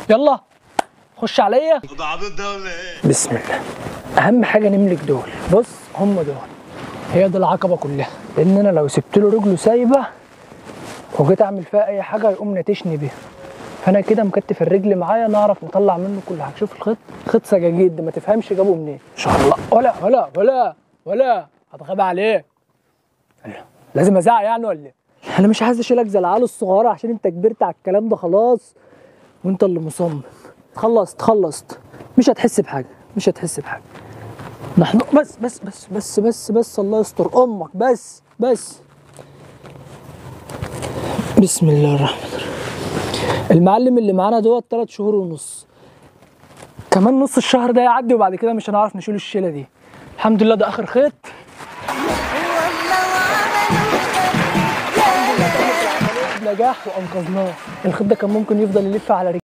يلا خش عليا ده عبيط ده ولا ايه؟ بسم الله اهم حاجه نملك دول بص هم دول هي دي العقبه كلها لان انا لو سبت له رجله سايبه وجيت اعمل فيها اي حاجه يقوم ناتشني بيها فانا كده مكتف الرجل معايا نعرف نطلع منه كل حاجه شوف الخيط خيط سجاجيد ده ما تفهمش جابه منين ان شاء الله ولا ولا ولا ولا هتغاب عليه لازم ازعق يعني ولا ايه انا مش عايز اشيلك زي العيال الصغيره عشان انت كبرت على الكلام ده خلاص وانت اللي مصمم خلصت خلصت مش هتحس بحاجه مش هتحس بحاجه نحن بس بس بس بس بس بس الله يستر امك بس بس بسم الله الرحمن الرحيم المعلم اللي معانا دوت ثلاث شهور ونص كمان نص الشهر ده يعدي وبعد كده مش هنعرف نشيل الشيله دي الحمد لله ده اخر خيط نجاح وانقذناه الخيط ده كان ممكن يفضل يلف على رجلي